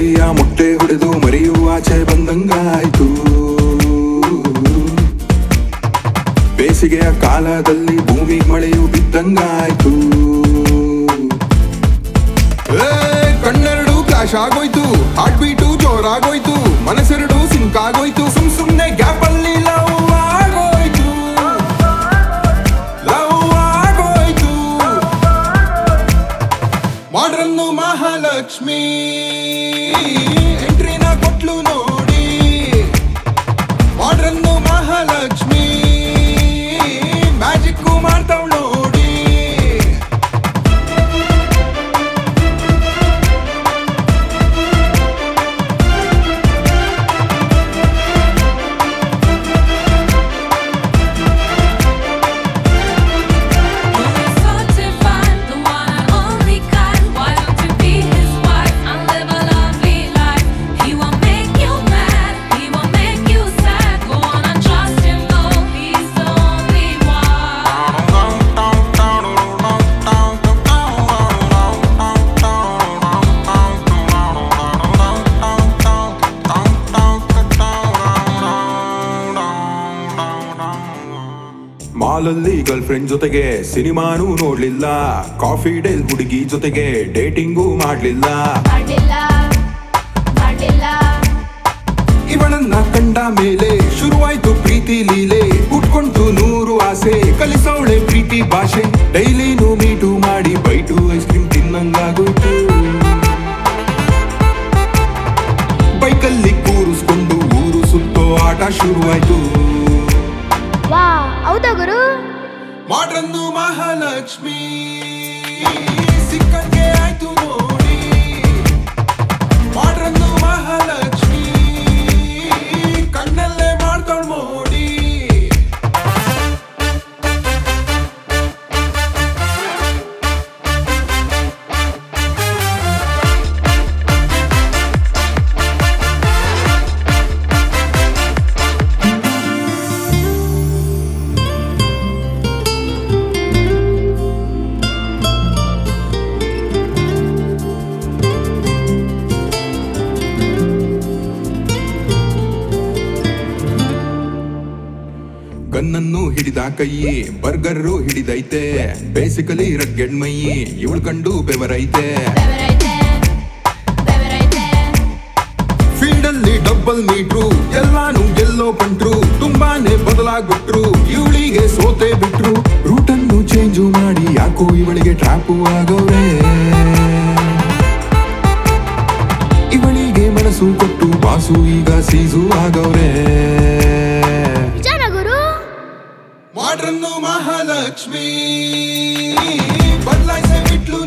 ಕೋಳಿಯ ಮೊಟ್ಟೆ ಹೊಡೆದು ಮರಿಯು ಆಚೆ ಬಂದಂಗಾಯ್ತು ಬೇಸಿಗೆಯ ಕಾಲದಲ್ಲಿ ಭೂಮಿ ಮಳೆಯು ಬಿದ್ದಂಗಾಯ್ತು ಏ, ಕಣ್ಣೆರಡು ಕ್ಲಾಶ್ ಆಗೋಯ್ತು ಹಾರ್ಟ್ ಬೀಟು ಜೋರಾಗೋಯ್ತು ಮನಸ್ಸೆರಡು ಸಿಂಕ್ ಆಗೋಯ್ತು ಸುಮ್ ಸುಮ್ನೆ ಗ್ಯಾಪ್ ಅಲ್ಲಿ ಲವ್ ಆಗೋಯ್ತು ಲವ್ ಆಗೋಯ್ತು ಮಾಡ್ರನ್ನು ಮಹಾಲಕ್ಷ್ಮಿ ಎಂಟ್ರಿನ ಕೊಟ್ಲು ನೋಡಿ ಮಾಡ್ರನ್ನು ಮಹಾಲಕ್ಷ್ಮಿ ಮ್ಯಾಜಿಕ್ ಮಾಡ್ತಾವ್ ನೋಡಿ So divine, the one and only kind. Why don't you be his wife and live a lovely life? He won't make you mad, he won't make you sad. Go on and trust him, though he's the only one. ಮಾಲಲ್ಲಿ girlfriend ಜೊತೆಗೆ ಸಿನಿಮಾನೂ ನೋಡ್ಲಿಲ್ಲ coffee Dale ಹುಡುಗಿ ಜೊತೆಗೆ ಡೇಟಿಂಗೂ ಮಾಡ್ಲಿಲ್ಲ ಮಾಡಿಲ್ಲ ಮಾಡಿಲ್ಲ ಇವಳನ್ನ ಕಂಡ ಮೇಲೆ ಶುರುವಾಯ್ತು ಪ್ರೀತಿ ಲೀಲೆ ಉಟ್ಕೊಂತು ನೂರು ಆಸೆ ಕಲಿಸೋಳೆ ಪ್ರೀತಿ ಭಾಷೆ ಡೈಲಿನೂ ಮೀಟು ಮಾಡಿ ಬೈಟು ಐಸ್ ಕ್ರೀಮ್ ತಿನ್ನಂಗಾಗೋಯ್ತು ಬೈಕಲ್ಲಿ ಕೂರಿಸ್ಕೊಂಡು ಊರು ಸುತ್ತೋ ಆಟ ಶುರುವಾಯ್ತು ವಾ ಹೌದಾ ಗುರು ಮಾಡ್ರನ್ನು ಮಹಾಲಕ್ಷ್ಮಿ ಸಿಕ್ಕಂಗೆ ಆಯ್ತು ನೋಡಿ ಮಾಡ್ರನ್ನು ಮಹಾಲಕ್ಷ್ಮಿ ಕಣ್ಣಲ್ಲೇ ಮಾಡ್ಕೊಂಡ್ ನೋಡಿ ಗನ್ನನ್ನು ಹಿಡಿದ ಕೈ ಬರ್ಗರ್ ಹಿಡಿದೈತೆ ಬೇಸಿಕಲಿ ರಗ್ಗೆಡ್ ಮೈ ಇವಳು ಕಂಡು ಬೆವರೈತೆ ಬೆವರೈತೆ ಬೆವರೈತೆ ಫೀಲ್ಡ್ ಅಲ್ಲಿ ಡಬಲ್ ಮೀಟ್ರು ಎಲ್ಲಾನು ಗೆಲ್ಲೋ ಪಂಟ್ರು ತುಂಬಾನೇ ಬದಲಾಗ್ಬಿಟ್ರು ಇವಳಿಗೆ ಸೋತೆ ಬಿಟ್ರು ರೂಟನ್ನು ಚೇಂಜು ಮಾಡಿ ಯಾಕೋ ಇವಳಿಗೆ ಟ್ರಾಪು ಆಗೋರೆ ಇವಳಿಗೆ ಮನಸ್ಸು ಕೊಟ್ಟು ಬಾಸು ಈಗ ಸೀಸು ಆಗವ್ರೆ ನಿಜಾನ ಗುರು ಮಾಡ್ರನ್ನು ಮಹಾಲಕ್ಷ್ಮಿ ಬದಲಾಯಿಸ ಬಿಟ್ಲು